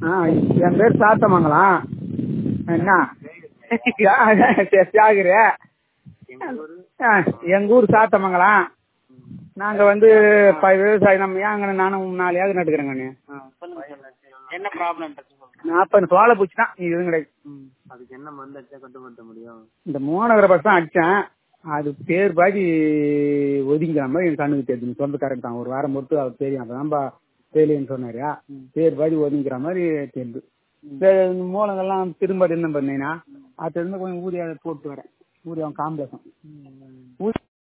ஆ என் பேர் சாத்தமங்கலம் என்ன தியாகரு எங்கள் ஊர் சாத்தமங்கலம் நாங்கள் வந்து இப்போ விவசாயம் நம்ம ஏங்க நானும் நாலு ஏக்கர் நட்டுக்கிறேங்க நீ சொல்லுங்க சொல்லுங்க என்ன ப்ராப்ளம் சொல்லுங்க நாற்பது சோளை பூச்சி தான் இது எதுவும் கிடையாது அதுக்கு என்ன மருந்து அடிச்சா கட்டுப்படுத்த முடியும் இந்த மோனகர பஸ் தான் அடித்தேன் அது பேர் பாதி ஒதுங்கிற மாதிரி என் கண்ணுக்கு தெரிஞ்சு சொல்றது கரெக்ட் தான் ஒரு வாரம் பொறுத்து அவர் தெரியும் அப்போ தான் தெரியலன்னு சொன்னாரு பேர் பாதி ஒதுங்கிற மாதிரி தெரியுது சரி இந்த மூலங்கள்லாம் திரும்ப என்ன பண்ணீங்கன்னா அது இருந்து கொஞ்சம் ஊரியா போட்டு வரேன் ஊரியா காம்ப்ளெக்ஸும் ஊரி